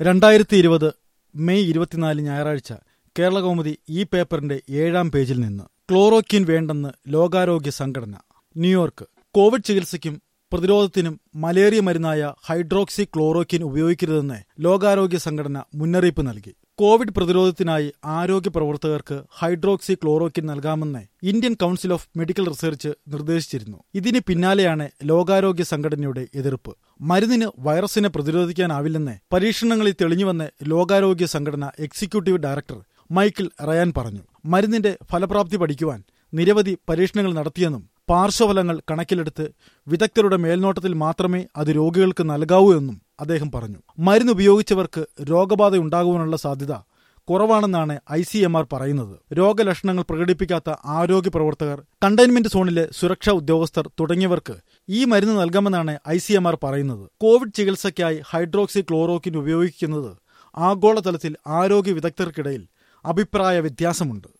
രണ്ടായിരത്തി ഇരുപത് മെയ് ഇരുപത്തിനാല് ഞായറാഴ്ച കേരളകൗമുദി ഈ പേപ്പറിന്റെ ഏഴാം പേജിൽ നിന്ന് ക്ലോറോക്വിൻ വേണ്ടെന്ന് ലോകാരോഗ്യ സംഘടന ന്യൂയോർക്ക് കോവിഡ് ചികിത്സയ്ക്കും പ്രതിരോധത്തിനും മലേറിയ മരുന്നായ ഹൈഡ്രോക്സി ക്ലോറോക്വിൻ ഉപയോഗിക്കരുതെന്ന് ലോകാരോഗ്യ സംഘടന മുന്നറിയിപ്പ് നൽകി കോവിഡ് പ്രതിരോധത്തിനായി ആരോഗ്യ പ്രവർത്തകർക്ക് ഹൈഡ്രോക്സി ക്ലോറോക്വിൻ നൽകാമെന്ന് Indian council of medical research നിർദ്ദേശിച്ചിരുന്നു ഇതിന് പിന്നാലെയാണ് ലോകാരോഗ്യ സംഘടനയുടെ എതിർപ്പ് മരുന്നിന് വൈറസിനെ പ്രതിരോധിക്കാനാവില്ലെന്ന് പരീക്ഷണങ്ങളിൽ തെളിഞ്ഞുവെന്ന് ലോകാരോഗ്യ സംഘടന എക്സിക്യൂട്ടീവ് ഡയറക്ടർ മൈക്കിൾ റയാൻ പറഞ്ഞു മരുന്നിന്റെ ഫലപ്രാപ്തി പഠിക്കുവാൻ നിരവധി പരീക്ഷണങ്ങൾ നടത്തിയെന്നും പാർശ്വഫലങ്ങൾ കണക്കിലെടുത്ത് വിദഗ്ധരുടെ മേൽനോട്ടത്തിൽ മാത്രമേ അത് രോഗികൾക്ക് നൽകാവൂ എന്നും അദ്ദേഹം പറഞ്ഞു മരുന്ന് ഉപയോഗിച്ചവർക്ക് രോഗബാധയുണ്ടാകുവാനുള്ള സാധ്യത കുറവാണെന്നാണ് ഐ സി എം ആർ പറയുന്നത് രോഗലക്ഷണങ്ങൾ പ്രകടിപ്പിക്കാത്ത ആരോഗ്യ പ്രവർത്തകർ കണ്ടെയ്ൻമെന്റ് സോണിലെ സുരക്ഷാ ഉദ്യോഗസ്ഥർ തുടങ്ങിയവർക്ക് ഈ മരുന്ന് നൽകാമെന്നാണ് ഐ സി എം ആർ പറയുന്നത് കോവിഡ് ചികിത്സയ്ക്കായി ഹൈഡ്രോക്സി ക്ലോറോക്കിൻ ഉപയോഗിക്കുന്നത് ആഗോളതലത്തിൽ ആരോഗ്യ വിദഗ്ധർക്കിടയിൽ അഭിപ്രായ വ്യത്യാസമുണ്ട്